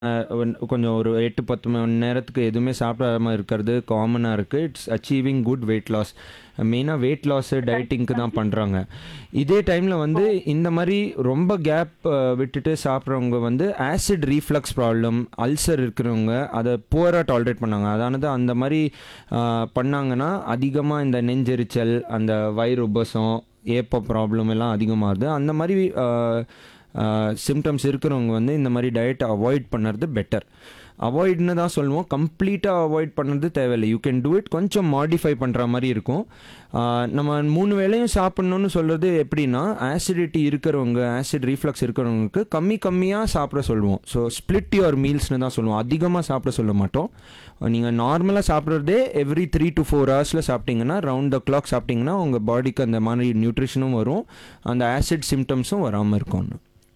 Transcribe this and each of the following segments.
One கொஞ்சம் ஒரு 8, 10 மணி நேரத்துக்கு எதுவுமே சாப்பிடாம இருக்கிறது காமனா இருக்கு. It's achieving good weight loss. மெயினா வெயிட் லாஸு, டயட்டிங்க்கு தான் பண்றாங்க. இதே டைம்ல வந்து இந்த மாரி ரொம்ப கேப் விட்டுட்டு சாப்பிடுறவங்க வந்து ஆசிட் ரீஃப்ளக்ஸ் ப்ராப்ளம், அல்சர் இருக்கிறவங்க அத புவரா டாலரேட் பண்ணாங்க. அதானது அந்த மாரி அ பண்ணாங்கன்னா, அதிகமா இந்த நெஞ்செரிச்சல், அந்த வயிறு உபசம், ஏப்ப ப்ராப்ளம் எல்லாம் அதிகமாகுது. அந்த மாரி அ அ சிம்ப்டம்ஸ் இருக்கிறவங்க வந்து இந்த மாரி டயட்ட அவாய்ட் பண்ணுறது பெட்டர். அவாய்ட்ன்னு தான் சொல்லுவோம். கம்ப்ளீட்டா அவாய்ட் பண்ணுறது தேவையில்ல. You can do it. கொஞ்சம் மாடிஃபை பண்ற மாரி இருக்கும். அ நம்ம 3 வேளையும் சாப்பிடணும்னு சொல்றது எப்படின்னா, ஆசிடிட்டி இருக்கிறவங்க, ஆசிட் ரீஃப்ளக்ஸ் இருக்கிறவங்களுக்கு கம்மி கம்மியா சாப்பிட சொல்லுவோம். ஸோ ஸ்ப்ளிட் யுவர் மீல்ஸ்ன்னு தான் சொல்லுவோம். அதிகமா சாப்பிட சொல்ல மாட்டோம். நீங்க நார்மலா சாப்பிடுறதே எவ்ரி 3 டூ 4 ஹவர்ஸ்ல சாப்பிட்டீங்கன்னா, ரவுண்ட் த கிளாக் சாப்பிட்டீங்கன்னா, உங்க பாடிக்கு அந்த மாரி நியூட்ரிஷனும் வரும். அந்த ஆசிட் சிம்ப்டம்ஸும் வராம இருக்கும்னு.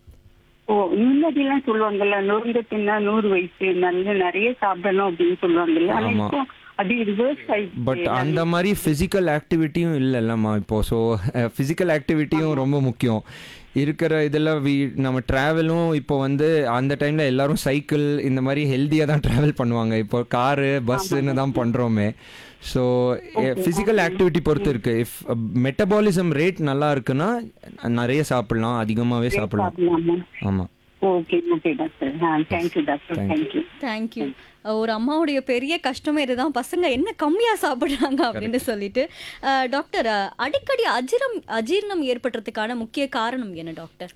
ஓ! முன்னாடிலாம் சொல்லுவாங்கல்ல, நொறுங்க தின்னா 100 வயசு வந்து நெறைய சாப்பிடணும் அப்படின்னு சொல்லுவாங்கல்ல. ஆனா ஆமா. இப்போ அது ரிவர்ஸ் ஆயிடுச்சு. பட் அந்த மாரி ஃபிசிக்கல் ஆக்டிவிட்டியும் இல்லல்லம்மா இப்போ. ஸோ ஃபிசிக்கல் ஆக்டிவிட்டியும் ரொம்ப முக்கியம். இருக்கிற இதில வி நம்ம ட்ராவலும் இப்போ வந்து அந்த டைம்ல எல்லாரும் சைக்கிள் இந்த மாரி ஹெல்தியா தான் ட்ராவல் பண்ணுவாங்க. இப்போ காரு, பஸ்ஸுன்னு தான் பண்றோமே. ஸோ ஃபிசிக்கல் ஆக்டிவிட்டி பொறுத்து இருக்கு. இஃப் மெட்டபாலிசம் ரேட் நல்லா இருக்குன்னா, நெறைய சாப்பிடலாம். அதிகமாவே சாப்பிடலாம். சாப்பிடலாமா? ஆமா. Okay, okay doctor. ஆ thank you doctor. Thank thank you. Thank you. ஒரு அம்மாவுடைய பெரிய கஷ்டமே இதுதான். பசங்க என்ன கம்மியா சாப்பிடுறாங்க அப்படின்னு சொல்லிட்டு. அ டாக்டர் அ அடிக்கடி அஜிரம் அஜீரணம் ஏற்படுறதுக்கான முக்கிய காரணம் என்ன டாக்டர்?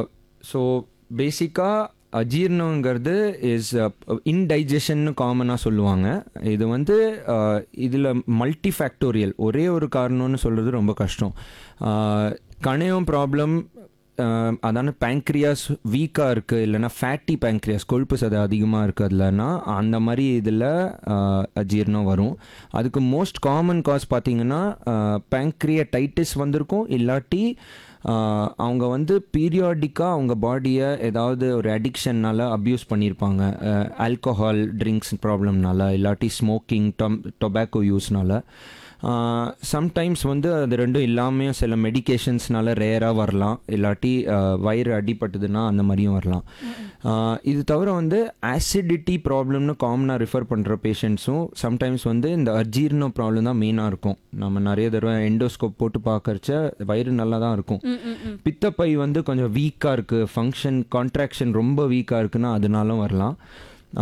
ஸோ பேசிக்கா அஜீரணங்கிறது இஸ் இன்டைஜஷன்னு காமனா சொல்லுவாங்க. இது வந்து அ இதில மல்டி ஃபேக்டோரியல். ஒரே ஒரு காரணம்னு சொல்றது ரொம்ப கஷ்டம். அ கணையம் ப்ராப்ளம் அ அதான பேங்க்ரியாஸ் வீக்கா இருக்கு. இல்லன்னா ஃபேட்டி பேங்க்ரியாஸ் கொழுப்பு சதை அதிகமா இருக்கு அதுலன்னா, அந்த மாரி இதில அ அஜீரணம் வரும். அதுக்கு மோஸ்ட் காமன் காஸ் பார்த்தீங்கன்னா, அ பேங்க்ரியடைட்டிஸ் வந்திருக்கும். இல்லாட்டி அ அவங்க வந்து பீரியாடிக்கா அவங்க பாடிய ஏதாவது ஒரு அடிக்ஷன்னால அப்யூஸ் பண்ணியிருப்பாங்க. அ ஆல்கஹால் ட்ரிங்க்ஸ் ப்ராப்ளம்னால, இல்லாட்டி ஸ்மோக்கிங், டம் டொபாக்கோ யூஸ்னால. அ சம்டைம்ஸ் வந்து அது 2ம் இல்லாமயும் சில மெடிகேஷன்ஸ்னால ரேரா வரலாம். இல்லாட்டி அ வயிறு அடிபட்டதுன்னா அந்த மாரியும் வரலாம். அ இது தவிர வந்து ஆசிடிட்டி ப்ராப்ளம்னு காமனா ரிஃபர் பண்ற பேஷண்ட்ஸும் சம்டைம்ஸ் வந்து இந்த அஜீரண ப்ராப்ளம் தான் மெயினா இருக்கும். நம்ம நெறைய தடவ எண்டோஸ்கோப் போட்டு பார்க்கறச்ச வயிறு நல்லா தான் இருக்கும். ம், ம், ம். பித்தப்பை வந்து கொஞ்சம் வீக்கா இருக்கு. ஃபங்க்ஷன் கான்ட்ராக்ஷன் ரொம்ப வீக்கா இருக்குன்னா அதனாலும் வரலாம். அ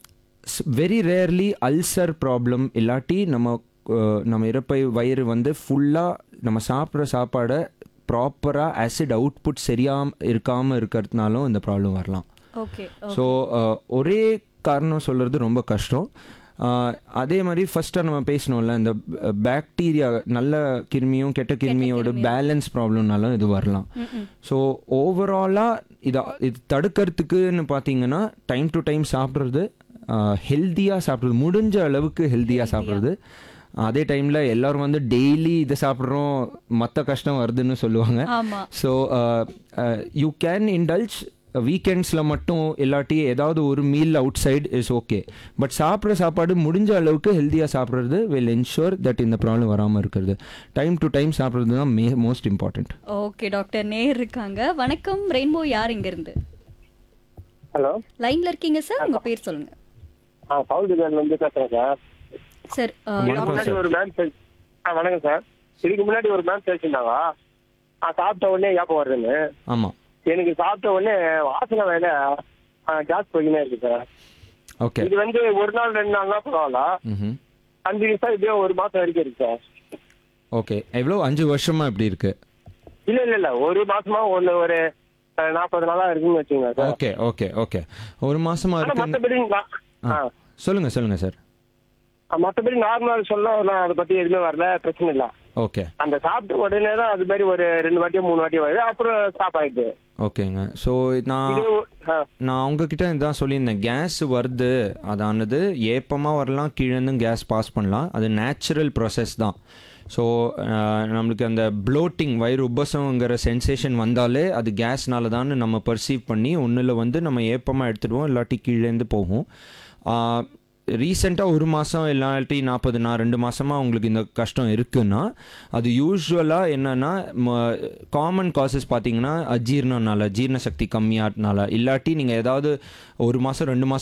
ஸ் வெரி ரேர்லி அல்சர் ப்ராப்ளம் இல்லாட்டி நம்ம அ நம்ம இரைப்பை வயிறு வந்து ஃபுல்லா நம்ம சாப்பிடுற சாப்பாட ப்ராப்பரா ஆசிட் அவுட்புட் சரியா இருக்காம இருக்கிறதுனாலும் இந்த ப்ராப்ளம் வரலாம். Okay, so okay. அ ஒரே காரணம் சொல்றது ரொம்ப கஷ்டம். அ அதே மாரி ஃபர்ஸ்ட்டா நம்ம பேசினோம்ல, இந்த பாக்டீரியா நல்ல கிருமியும், கெட்ட கிருமியோட கிருமியும். பேலன்ஸ் ப்ராப்ளம்னாலும் இது வரலாம். ம், ம். ஸோ ஓவராலா இத இது தடுக்கிறதுக்குன்னு பார்த்தீங்கன்னா, டைம் டு டைம் சாப்பிடுறது, அ ஹெல்தியா சாப்பிடுறது, முடிஞ்ச அளவுக்கு ஹெல்தியா சாப்பிடுறது. அதே டைம்ல எல்லாரும் வந்து டெய்லி இத சாப்பிடுறோம், மத்த கஷ்டம் வருதுன்னு சொல்லுவாங்க. ஆமா. So uh uh you can indulge வீக்கெண்ட்ஸ்ல மட்டும் இல்லாட்டி ஏதாவது ஒரு meal outside is okay. But சாப்பிடுற சாப்பாடு முடிஞ்ச அளவுக்கு ஹெல்தியா சாப்பிடுறது வில் என்ஷூர் தட் இந்த ப்ராப்ளம் வராம இருக்கிறது. டைம் டு டைம் சாப்பிடுறது தான் may most important. Okay doctor. நேயர் இருக்காங்க. வணக்கம் ரெயின்போ யார் இங்கிருந்து? ஹலோ லைன்ல இருக்கீங்க சார். உங்க பேர் சொல்லுங்க. ஆ சவுதிலேருந்து வந்து பேசுறேன் சார் சார் அ இதுக்கு வணக்கம் முன்னாடி சார். ஒரு மேம் பேசி ஆ வணக்கம் சார் இதுக்கு முன்னாடி ஒரு மேம் பேசியிருந்தாங்க ஆ சாப்பிட்ட உடனே ஞாபகம் வருதுன்னு ஆமா. எனக்கு சாப்பிட்ட உடனே வாசனை வேலை கேஸ் போய்க்கினே இருக்கு சார் ஓகே. இது வந்து ஒரு நாள் ரெண்டு நாள்னா பரவாயில்ல ம்ஹ்ம். அஞ்சு நிமிஷம் இப்படியே ஒரு மாசம் வரைக்கும் இருக்கு சார் ஓகே. எவ்வளோ 5 வருஷமா இப்படி இருக்கு? இல்ல இல்ல இல்ல ஒரு மாசமா ஒண்ணு ஒரு அஹ், நாற்பது நாளா இருக்குன்னு வச்சுங்க சார் ஓகே, ஓகே, ஓகே. ஒரு மாசமா ஆனா இருக்கு. மத்தபடி நா- ஆ. ஆ சொல்லுங்க, சொல்லுங்க சார். ஆ, மத்தபடி நார்மல் சொல்ல நான் அதை பத்தி எதுவுமே வரல பிரச்சனை இல்ல ஓகே. அந்த சாப்பிட்ட உடனே தான் அது மாதிரி ஒரு ரெண்டு வாட்டியோ மூணு வாட்டியோ வருது அப்புறம் ஸ்டாப் ஆயிடுது ஓகேங்க. ஸோ நான் இது ஆ, நான் உங்ககிட்ட இதான் சொல்லியிருந்தேன். கேஸ் வருது. அதானது ஏப்பமா வரலாம், கீழேருந்தும் கேஸ் பாஸ் பண்ணலாம். அது நேச்சுரல் ப்ராசஸ் தான். ஸோ நம்மளுக்கு அந்த ப்ளோட்டிங் வயிறு உபசம்ங்கிற சென்சேஷன் வந்தாலே அது கேஸ்னால தான்னு நம்ம பர்சீவ் பண்ணி ஒன்றில் வந்து நம்ம ஏப்பமாக எடுத்துடுவோம் இல்லாட்டி கீழேருந்து போகும். ரீசெண்டாக ஒரு மாதம் இல்லாட்டி நாற்பது நாள் ரெண்டு மாதமாக உங்களுக்கு இந்த கஷ்டம் இருக்குன்னா அது யூஸ்வலாக என்னென்னா காமன் காசஸ் பார்த்தீங்கன்னா அஜீரணனால ஜீரண சக்தி கம்மியானால இல்லாட்டி நீங்கள் ஏதாவது ஒரு மாதம் ரெண்டு மாதம்